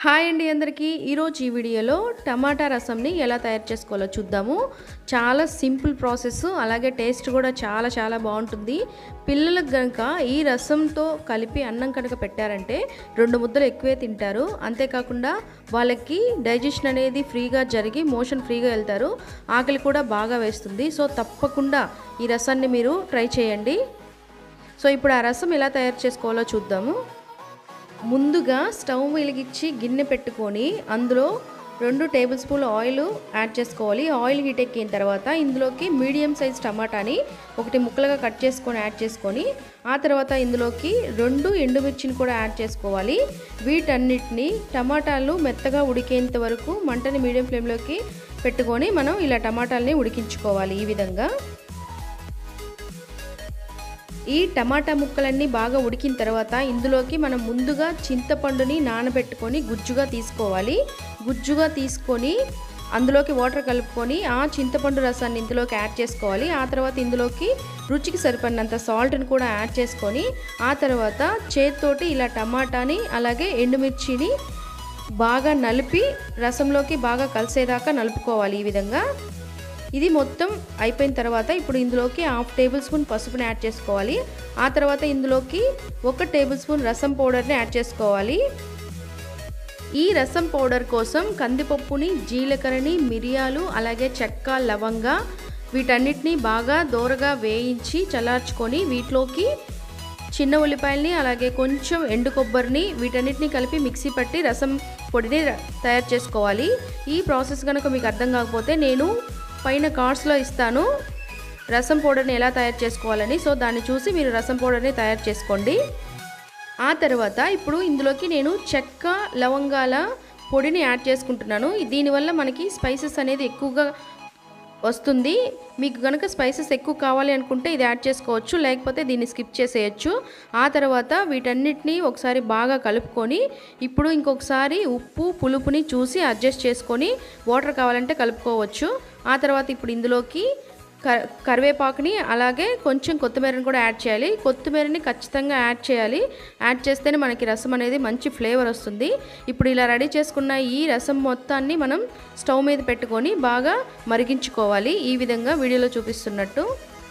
hi అండి అందరికీ ఈరోజు ఈ వీడియోలో టమాటా రసంని ఎలా తయారు చేసుకోవాలో చూద్దాము చాలా సింపుల్ ప్రాసెస్ అలాగే టేస్ట్ కూడా చాలా చాలా బాగుంటుంది పిల్లలకు కనుక ఈ రసంతో కలిపి అన్నం కనుక పెట్టారంటే రెండు ముద్దలు ఎక్కువే తింటారు అంతేకాకుండా వాళ్ళకి డైజెషన్ అనేది ఫ్రీగా జరిగి మోషన్ ఫ్రీగా వెళ్తారు ఆకలి కూడా బాగా వేస్తుంది సో తప్పకుండా ఈ రసాన్ని మీరు ట్రై చేయండి సో ఇప్పుడు ఆ రసం ఎలా తయారు చేసుకోవాలో చూద్దాము ముందుగా స్టవ్ వెలిగించి గిన్నె పెట్టుకొని అందులో రెండు టేబుల్ స్పూన్ ఆయిల్ యాడ్ చేసుకోవాలి ఆయిల్ హీట్ ఎక్కిన తర్వాత ఇందులోకి మీడియం సైజ్ టమాటాని ఒకటి ముక్కలుగా కట్ చేసుకొని యాడ్ చేసుకొని ఆ తర్వాత ఇందులోకి రెండు ఎండుమిర్చిని కూడా యాడ్ చేసుకోవాలి వీటన్నిటిని టమాటాలు మెత్తగా ఉడికేంత వరకు మంటని మీడియం ఫ్లేమ్లోకి పెట్టుకొని మనం ఇలా టమాటాలని ఉడికించుకోవాలి ఈ విధంగా ఈ టమాటా ముక్కలన్నీ బాగా ఉడికిన తర్వాత ఇందులోకి మనం ముందుగా చింతపండుని నానబెట్టుకొని గుజ్జుగా తీసుకోవాలి గుజ్జుగా తీసుకొని అందులోకి వాటర్ కలుపుకొని ఆ చింతపండు రసాన్ని ఇందులోకి యాడ్ చేసుకోవాలి ఆ తర్వాత ఇందులోకి రుచికి సరిపడినంత సాల్ట్ని కూడా యాడ్ చేసుకొని ఆ తర్వాత చేతితోటి ఇలా టమాటాని అలాగే ఎండుమిర్చిని బాగా నలిపి రసంలోకి బాగా కలిసేదాకా నలుపుకోవాలి ఈ విధంగా ఇది మొత్తం అయిపోయిన తర్వాత ఇప్పుడు ఇందులోకి హాఫ్ టేబుల్ స్పూన్ పసుపుని యాడ్ చేసుకోవాలి ఆ తర్వాత ఇందులోకి ఒక టేబుల్ స్పూన్ రసం పౌడర్ని యాడ్ చేసుకోవాలి ఈ రసం పౌడర్ కోసం కందిపప్పుని జీలకర్రని మిరియాలు అలాగే చెక్క లవంగ వీటన్నిటిని బాగా దోరగా వేయించి చల్లార్చుకొని వీటిలోకి చిన్న ఉల్లిపాయల్ని అలాగే కొంచెం ఎండు కొబ్బరిని వీటన్నిటిని కలిపి మిక్సీ పట్టి రసం పొడిని తయారు చేసుకోవాలి ఈ ప్రాసెస్ కనుక మీకు అర్థం కాకపోతే నేను పైన కార్డ్స్లో ఇస్తాను రసం పౌడర్ని ఎలా తయారు చేసుకోవాలని సో దాన్ని చూసి మీరు రసం పౌడర్ని తయారు చేసుకోండి ఆ తర్వాత ఇప్పుడు ఇందులోకి నేను చెక్క లవంగాల పొడిని యాడ్ చేసుకుంటున్నాను దీనివల్ల మనకి స్పైసెస్ అనేది ఎక్కువగా వస్తుంది మీకు కనుక స్పైసెస్ ఎక్కువ కావాలి అనుకుంటే ఇది యాడ్ చేసుకోవచ్చు లేకపోతే దీన్ని స్కిప్ చేసేయచ్చు ఆ తర్వాత వీటన్నిటిని ఒకసారి బాగా కలుపుకొని ఇప్పుడు ఇంకొకసారి ఉప్పు పులుపుని చూసి అడ్జస్ట్ చేసుకొని వాటర్ కావాలంటే కలుపుకోవచ్చు ఆ తర్వాత ఇప్పుడు ఇందులోకి కరివేపాకుని అలాగే కొంచెం కొత్తిమీరని కూడా యాడ్ చేయాలి కొత్తిమీరని ఖచ్చితంగా యాడ్ చేయాలి యాడ్ చేస్తేనే మనకి రసం అనేది మంచి ఫ్లేవర్ వస్తుంది ఇప్పుడు ఇలా రెడీ చేసుకున్న ఈ రసం మొత్తాన్ని మనం స్టవ్ మీద పెట్టుకొని బాగా మరిగించుకోవాలి ఈ విధంగా వీడియోలో చూపిస్తున్నట్టు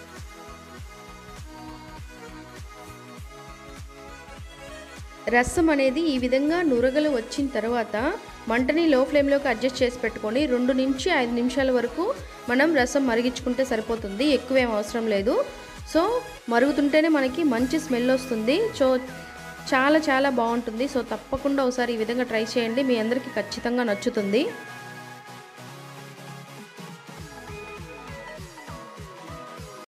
రసం అనేది ఈ విధంగా నురగలు వచ్చిన తర్వాత మంటని లో ఫ్లేమ్లోకి అడ్జస్ట్ చేసి పెట్టుకొని రెండు నుంచి ఐదు నిమిషాల వరకు మనం రసం మరిగించుకుంటే సరిపోతుంది ఎక్కువేం అవసరం లేదు సో మరుగుతుంటేనే మనకి మంచి స్మెల్ వస్తుంది సో చాలా చాలా బాగుంటుంది సో తప్పకుండా ఒకసారి ఈ విధంగా ట్రై చేయండి మీ అందరికీ ఖచ్చితంగా నచ్చుతుంది